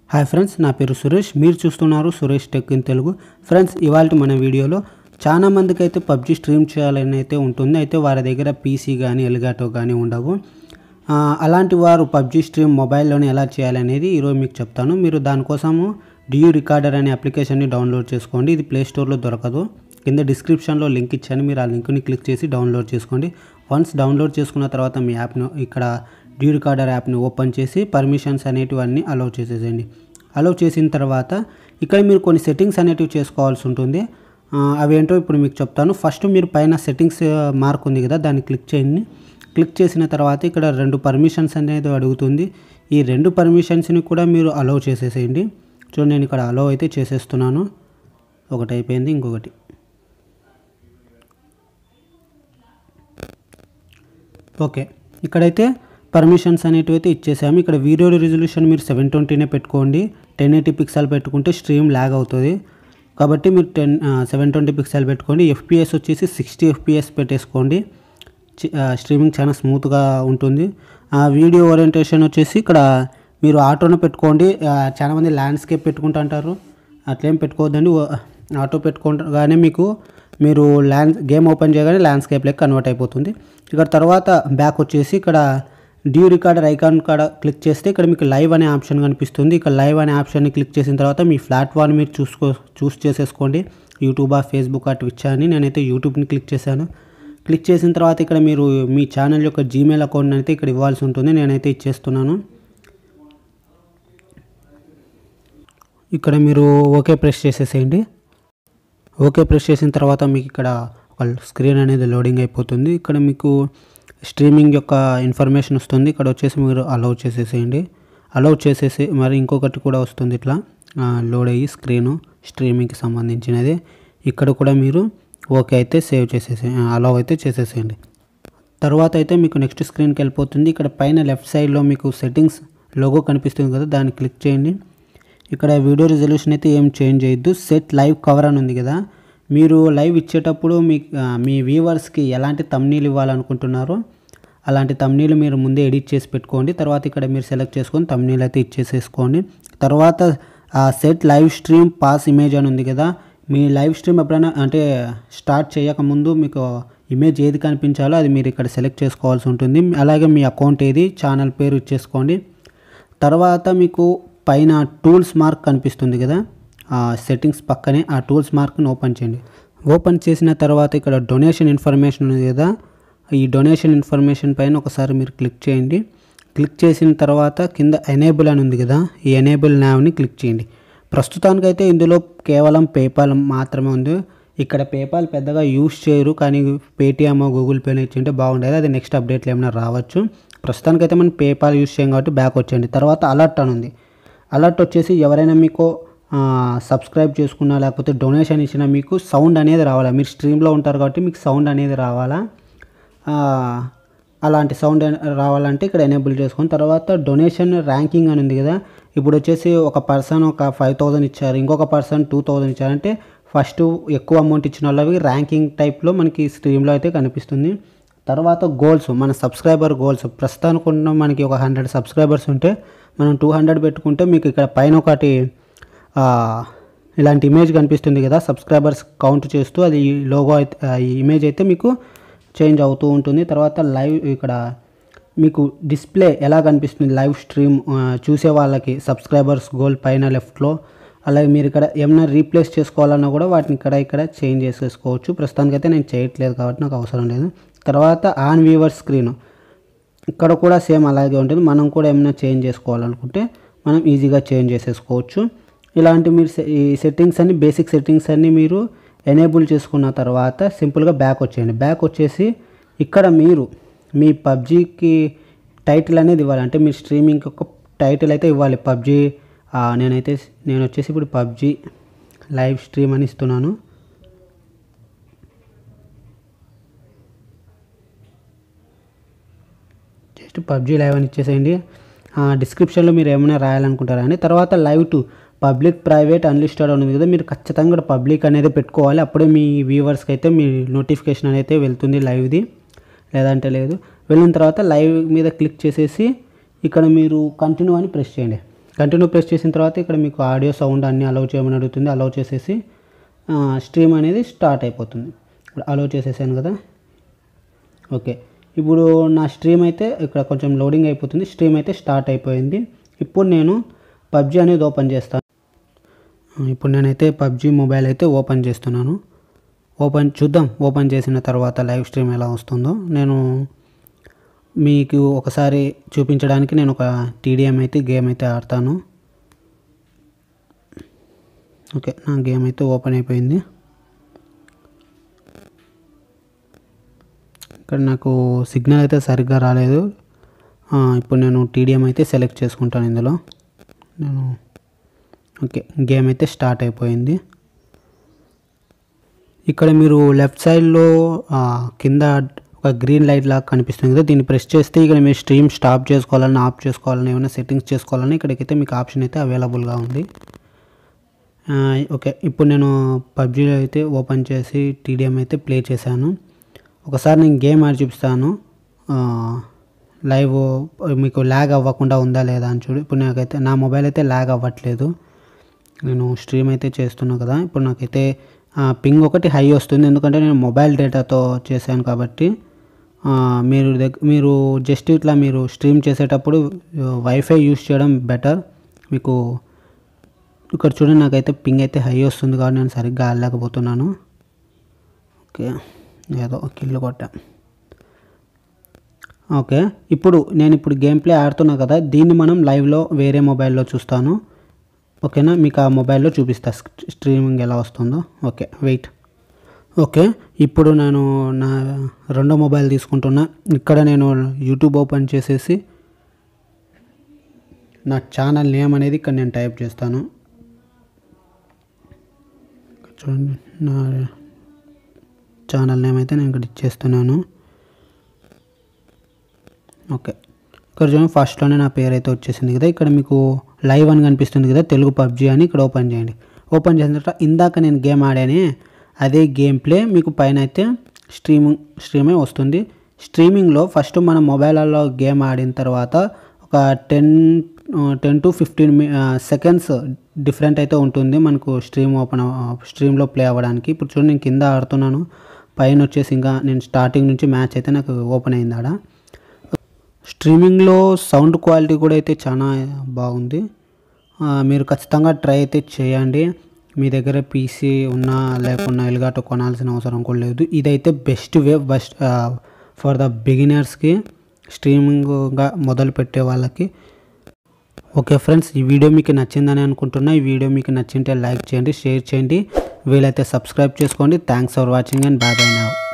hi friends నా పేరు సురేష్ మీరు చూస్తున్నారు Suresh tech in Telugu friends ఇవాళ మన వీడియోలో చాలా మందికి అయితే పబ్జి స్ట్రీమ్ చేయాలని అయితే ఉంటుంది అయితే వారి దగ్గర పీసీ కానీ ఎల్గాటో కానీ ఉండవు ఆ, అలాంటి వారు పబ్జి స్ట్రీమ్ మొబైల్లోనే ఎలా చేయాలనేది ఈరోజు మీకు చెప్తాను మీరు దానికోసము డియూ రికార్డర్ అనే అప్లికేషన్ని డౌన్లోడ్ చేసుకోండి ఇది ప్లే స్టోర్లో దొరకదు కింద డిస్క్రిప్షన్లో లింక్ ఇచ్చాను మీరు ఆ లింక్ని క్లిక్ చేసి డౌన్లోడ్ చేసుకోండి వన్స్ డౌన్లోడ్ చేసుకున్న తర్వాత మీ యాప్ను ఇక్కడ డ్యూ రికార్డర్ యాప్ని ఓపెన్ చేసి పర్మిషన్స్ అనేటివన్నీ అలౌ చేసేసేయండి అలౌ చేసిన తర్వాత ఇక్కడ మీరు కొన్ని సెట్టింగ్స్ అనేటివి చేసుకోవాల్సి ఉంటుంది ఆ, అవేంటో ఇప్పుడు మీకు చెప్తాను ఫస్ట్ మీరు పైన సెట్టింగ్స్ మార్క్ ఉంది కదా దాన్ని క్లిక్ చేయండి క్లిక్ చేసిన తర్వాత ఇక్కడ రెండు పర్మిషన్స్ అనేది అడుగుతుంది ఈ రెండు పర్మిషన్స్ని కూడా మీరు అలౌ చేసేసేయండి చూడండి నేను ఇక్కడ అలౌ అయితే చేసేస్తున్నాను ఒకటి అయిపోయింది ఇంకొకటి ఓకే ఇక్కడైతే పర్మిషన్స్ అనేటివి అయితే ఇచ్చేసాము ఇక్కడ వీడియో రిజల్యూషన్ మీరు సెవెన్ ట్వంటీనే పెట్టుకోండి టెన్ ఎయిటీ పిక్సెల్ పెట్టుకుంటే స్ట్రీమ్ ల్యాగ్ అవుతుంది కాబట్టి మీరు టెన్ సెవెన్ ట్వంటీ పిక్సెల్ పెట్టుకోండి ఎఫ్పిఎస్ వచ్చేసి సిక్స్టీ ఎఫ్పిఎస్ పెట్టేసుకోండి చి- ఆ, స్ట్రీమింగ్ చాలా స్మూత్గా ఉంటుంది ఆ వీడియో ఓరియంటేషన్ వచ్చేసి ఇక్కడ మీరు ఆటోనే పెట్టుకోండి ఆ, చాలామంది ల్యాండ్స్కేప్ పెట్టుకుంటా అంటారు అట్లేం పెట్టుకోవద్దండి ఓ- ఆటో పెట్టుకోగానే మీకు మీరు ల్యాండ్ గేమ్ ఓపెన్ చేయగానే ల్యాండ్స్కేప్లోకి కన్వర్ట్ అయిపోతుంది ఇక్కడ తర్వాత బ్యాక్ వచ్చేసి ఇక్కడ డ్యూ రికార్డర్ ఐకాన్ కాడ క్లిక్ చేస్తే ఇక్కడ మీకు లైవ్ అనే ఆప్షన్ కనిపిస్తుంది ఇక్కడ లైవ్ అనే ఆప్షన్ని క్లిక్ చేసిన తర్వాత మీ ప్లాట్ఫామ్ మీరు చూసుకో చూస్ చేసేసుకోండి యూట్యూబా ఫేస్బుక్ ట్విచ్ అని నేనైతే యూట్యూబ్ని క్లిక్ చేశాను క్లిక్ చేసిన తర్వాత ఇక్కడ మీరు మీ ఛానల్ యొక్క జీమెయిల్ అకౌంట్ అయితే ఇక్కడ ఇవ్వాల్సి ఉంటుంది నేనైతే ఇచ్చేస్తున్నాను ఇక్కడ మీరు ఓకే ప్రెస్ చేసేసేయండి ఓకే ప్రెస్ చేసిన తర్వాత మీకు ఇక్కడ ఒక స్క్రీన్ అనేది లోడింగ్ అయిపోతుంది ఇక్కడ మీకు స్ట్రీమింగ్ యొక్క ఇన్ఫర్మేషన్ వస్తుంది ఇక్కడ వచ్చేసి మీరు అలౌ చేసేసేయండి అలౌ చేసేసి మరి ఇంకొకటి కూడా వస్తుంది ఇట్లా లోడ్ అయ్యి స్క్రీను స్ట్రీమింగ్కి సంబంధించినది ఇక్కడ కూడా మీరు ఓకే అయితే సేవ్ చేసేసే అలౌ అయితే చేసేసేయండి తర్వాత అయితే మీకు నెక్స్ట్ స్క్రీన్కి వెళ్ళిపోతుంది ఇక్కడ పైన లెఫ్ట్ సైడ్లో మీకు సెట్టింగ్స్ లోగో కనిపిస్తుంది కదా దాన్ని క్లిక్ చేయండి ఇక్కడ వీడియో రిజల్యూషన్ అయితే ఏం చేంజ్ చేయొద్దు సెట్ లైవ్ కవర్ అని ఉంది కదా మీరు లైవ్ ఇచ్చేటప్పుడు మీ ఆ, మీ వ్యూవర్స్కి ఎలాంటి తమ్నీలు ఇవ్వాలనుకుంటున్నారో అలాంటి తమ్నీలు మీరు ముందే ఎడిట్ చేసి పెట్టుకోండి తర్వాత ఇక్కడ మీరు సెలెక్ట్ చేసుకొని తమ్నీలు అయితే ఇచ్చేసేసుకోండి తర్వాత ఆ set live stream pause image అని ఉంది కదా మీ లైవ్ స్ట్రీమ్ ఎప్పుడైనా అంటే స్టార్ట్ చేయకముందు మీకు ఇమేజ్ ఏది కనిపించాలో అది మీరు ఇక్కడ సెలెక్ట్ చేసుకోవాల్సి ఉంటుంది అలాగే మీ అకౌంట్ ఏది ఛానల్ పేరు ఇచ్చేసుకోండి తర్వాత మీకు పైన టూల్స్ మార్క్ కనిపిస్తుంది కదా ఆ సెట్టింగ్స్ పక్కనే ఆ టూల్స్ మార్క్ని ఓపెన్ చేయండి ఓపెన్ చేసిన తర్వాత ఇక్కడ డొనేషన్ ఇన్ఫర్మేషన్ ఉంది కదా ఈ డొనేషన్ ఇన్ఫర్మేషన్ పైన ఒకసారి మీరు క్లిక్ చేయండి క్లిక్ చేసిన తర్వాత కింద ఎనేబుల్ అని ఉంది కదా ఈ ఎనేబుల్ నావ్ని క్లిక్ చేయండి ప్రస్తుతానికైతే ఇందులో కేవలం పేపాల్ మాత్రమే ఉంది ఇక్కడ పేపాల్ పెద్దగా యూస్ చేయరు కానీ పేటిఎం గూగుల్ పేలో ఇచ్చింటే బాగుండేది అది నెక్స్ట్ అప్డేట్లు ఏమైనా రావచ్చు ప్రస్తుతానికైతే మనం పేపాల్ యూస్ చేయం కాబట్టి బ్యాక్ వచ్చేయండి తర్వాత అలర్ట్ అని ఉంది అలర్ట్ వచ్చేసి ఎవరైనా మీకు ఆ, సబ్స్క్రైబ్ చేసుకున్నా లేకపోతే డొనేషన్ ఇచ్చినా మీకు సౌండ్ అనేది రావాలా మీరు స్ట్రీమ్లో ఉంటారు కాబట్టి మీకు సౌండ్ అనేది రావాలా ఆ, అలాంటి సౌండ్ అనే- రావాలంటే ఇక్కడ ఎనేబుల్ చేసుకుని తర్వాత డొనేషన్ ర్యాంకింగ్ అని ఉంది కదా ఇప్పుడు వచ్చేసి ఒక పర్సన్ ఒక ఫైవ్ థౌజండ్ ఇచ్చారు ఇంకొక పర్సన్ టూ థౌజండ్ ఇచ్చారంటే ఫస్ట్ ఎక్కువ అమౌంట్ ఇచ్చిన వాళ్ళవి ర్యాంకింగ్ టైప్లో మనకి స్ట్రీమ్లో అయితే కనిపిస్తుంది తర్వాత గోల్స్ మన సబ్స్క్రైబర్ గోల్స్ ప్రస్తుతానికి ఉన్న మనకి ఒక హండ్రెడ్ సబ్స్క్రైబర్స్ ఉంటే మనం టూ హండ్రెడ్ పెట్టుకుంటే మీకు ఇక్కడ పైన ఒకటి ఆ, ఇలాంటి ఇమేజ్ కనిపిస్తుంది కదా సబ్స్క్రైబర్స్ కౌంట్ చేస్తూ అది లోగో అయితే ఆ, ఈ ఇమేజ్ అయితే మీకు చేంజ్ అవుతూ ఉంటుంది తర్వాత లైవ్ ఇక్కడ మీకు డిస్ప్లే ఎలా కనిపిస్తుంది లైవ్ స్ట్రీమ్ ఆ, చూసే వాళ్ళకి సబ్స్క్రైబర్స్ గోల్ పైన లెఫ్ట్లో అలాగే మీరు ఇక్కడ ఏమైనా రీప్లేస్ చేసుకోవాలన్నా కూడా వాటిని ఇక్కడ ఇక్కడ చేంజ్ చేసేసుకోవచ్చు ప్రస్తుతానికైతే నేను చేయట్లేదు కాబట్టి నాకు అవసరం లేదు తర్వాత ఆన్ వ్యూవర్ స్క్రీన్ ఇక్కడ కూడా సేమ్ అలాగే ఉంటుంది మనం కూడా ఏమైనా చేంజ్ చేసుకోవాలనుకుంటే మనం ఈజీగా చేంజ్ చేసేసుకోవచ్చు ఇలాంటి మీరు సె- ఈ సెట్టింగ్స్ అన్ని బేసిక్ సెట్టింగ్స్ అన్ని మీరు ఎనేబుల్ చేసుకున్న తర్వాత సింపుల్గా బ్యాక్ వచ్చేయండి బ్యాక్ వచ్చేసి ఇక్కడ మీరు మీ పబ్జీకి టైటిల్ అనేది ఇవ్వాలి అంటే మీ స్ట్రీమింగ్ ఒక టైటిల్ అయితే ఇవ్వాలి పబ్జీ నేనైతే నేను వచ్చేసి ఇప్పుడు పబ్జీ లైవ్ స్ట్రీమ్ అని ఇస్తున్నాను జస్ట్ పబ్జీ లైవ్ అని ఇచ్చేసేయండి ఆ, డిస్క్రిప్షన్లో మీరు ఏమైనా రాయాలనుకుంటారా అని తర్వాత live to public private unlisted అని ఉంది కదా మీరు ఖచ్చితంగా ఇక్కడ పబ్లిక్ అనేది పెట్టుకోవాలి అప్పుడే మీ వ్యూవర్స్కి అయితే మీ నోటిఫికేషన్ అనేది వెళ్తుంది లైవ్ది లేదంటే లేదు వెళ్ళిన తర్వాత లైవ్ మీద క్లిక్ చేసేసి ఇక్కడ మీరు కంటిన్యూ అని ప్రెస్ చేయండి కంటిన్యూ ప్రెస్ చేసిన తర్వాత ఇక్కడ మీకు ఆడియో సౌండ్ అన్నీ అలౌ చేయమని అడుగుతుంది అలౌ చేసేసి స్ట్రీమ్ అనేది స్టార్ట్ అయిపోతుంది ఇప్పుడు అలౌ చేసేసాను కదా ఓకే ఇప్పుడు నా స్ట్రీమ్ అయితే ఇక్కడ కొంచెం లోడింగ్ అయిపోతుంది స్ట్రీమ్ అయితే స్టార్ట్ అయిపోయింది ఇప్పుడు నేను పబ్జి అనేది ఓపెన్ చేస్తాను ఇప్పుడు నేనైతే పబ్జి మొబైల్ అయితే ఓపెన్ చేస్తున్నాను ఓపెన్ చూద్దాం ఓపెన్ చేసిన తర్వాత లైవ్ స్ట్రీమ్ ఎలా వస్తుందో నేను మీకు ఒకసారి చూపించడానికి నేను ఒక టీడీఎం అయితే గేమ్ అయితే ఆడతాను ఓకే నా గేమ్ అయితే ఓపెన్ అయిపోయింది ఇక్కడ నాకు సిగ్నల్ అయితే సరిగ్గా రాలేదు ఆ, ఇప్పుడు నేను టీడీఎం అయితే సెలెక్ట్ చేసుకుంటాను ఇందులో నేను ఓకే గేమ్ అయితే స్టార్ట్ అయిపోయింది ఇక్కడ మీరు లెఫ్ట్ సైడ్లో ఆ, కింద ఒక గ్రీన్ లైట్ లాగా కనిపిస్తుంది కదా దీన్ని ప్రెస్ చేస్తే ఇక్కడ మీరు స్ట్రీమ్ స్టాప్ చేసుకోవాలని ఆఫ్ చేసుకోవాలని ఏమైనా సెట్టింగ్స్ చేసుకోవాలని ఇక్కడికైతే మీకు ఆప్షన్ అయితే అవైలబుల్గా ఉంది ఆ, ఓకే ఇప్పుడు నేను పబ్జీలో అయితే ఓపెన్ చేసి టీడీఎం అయితే ప్లే చేశాను ఒకసారి నేను గేమ్ ఆడి చూపిస్తాను ఆ, లైవ్ మీకు ల్యాగ్ అవ్వకుండా ఉందా లేదా అని చూడు ఇప్పుడు నాకైతే నా మొబైల్ అయితే ల్యాగ్ అవ్వట్లేదు నేను స్ట్రీమ్ అయితే చేస్తున్నా కదా ఇప్పుడు నాకైతే ఆ, పింగ్ ఒకటి హై వస్తుంది ఎందుకంటే నేను మొబైల్ డేటాతో చేశాను కాబట్టి ఆ, మీరు దగ్గ మీరు జస్ట్ ఇట్లా మీరు స్ట్రీమ్ చేసేటప్పుడు వైఫై యూస్ చేయడం బెటర్ మీకు ఇక్కడ చూడండి నాకైతే పింగ్ అయితే హై వస్తుంది కాబట్టి నేను సరిగ్గా ఆడలేకపోతున్నాను ఓకే ఏదో కిల్లు కొట్టా ఓకే ఇప్పుడు నేను ఇప్పుడు గేమ్ ప్లే ఆడుతున్నా కదా దీన్ని మనం లైవ్లో వేరే మొబైల్లో చూస్తాను ఓకేనా మీకు ఆ మొబైల్లో చూపిస్తా స్క్- స్ట్రీమింగ్ ఎలా వస్తుందో ఓకే వెయిట్ ఓకే ఇప్పుడు నేను నా రెండో మొబైల్ తీసుకుంటున్నా ఇక్కడ నేను యూట్యూబ్ ఓపెన్ చేసేసి నా ఛానల్ నేమ్ అనేది ఇక్కడ నేను టైప్ చేస్తాను చూడండి నా ఛానల్ నేమ్ అయితే నేను ఇక్కడ ఇచ్చేస్తున్నాను ఓకే ఇక్కడ చూడండి ఫస్ట్లోనే నా పేరు అయితే వచ్చేసింది కదా ఇక్కడ మీకు లైవ్ అని కనిపిస్తుంది కదా తెలుగు పబ్జి అని ఇక్కడ ఓపెన్ చేయండి ఓపెన్ చేసిన తర్వాత ఇందాక నేను గేమ్ ఆడానే అదే గేమ్ ప్లే మీకు పైన అయితే స్ట్రీమింగ్ స్ట్రీమే వస్తుంది స్ట్రీమింగ్లో ఫస్ట్ మన మొబైల్లో గేమ్ ఆడిన తర్వాత ఒక ten ten to fifteen seconds different అయితే ఉంటుంది మనకు స్ట్రీమ్ ఓపెన్ స్ట్రీమ్లో ప్లే అవ్వడానికి ఇప్పుడు చూడండి నేను కింద ఆడుతున్నాను పైన వచ్చేసి ఇంకా నేను స్టార్టింగ్ నుంచి మ్యాచ్ అయితే నాకు ఓపెన్ అయింది ఆడ స్ట్రీమింగ్లో సౌండ్ క్వాలిటీ కూడా అయితే చాలా బాగుంది ఆ, మీరు ఖచ్చితంగా ట్రై అయితే చేయండి మీ దగ్గర పీసీ ఉన్నా లేకున్నా ఎలుగాటో కొనాల్సిన అవసరం కూడా లేదు ఇదైతే best way best for the బిగినర్స్కి స్ట్రీమింగ్గా మొదలు పెట్టే వాళ్ళకి ఓకే ఫ్రెండ్స్ ఈ వీడియో మీకు నచ్చిందని అనుకుంటున్నా ఈ వీడియో మీకు నచ్చింటే లైక్ చేయండి షేర్ చేయండి వీలైతే సబ్స్క్రైబ్ చేసుకోండి thanks for watching and bye bye now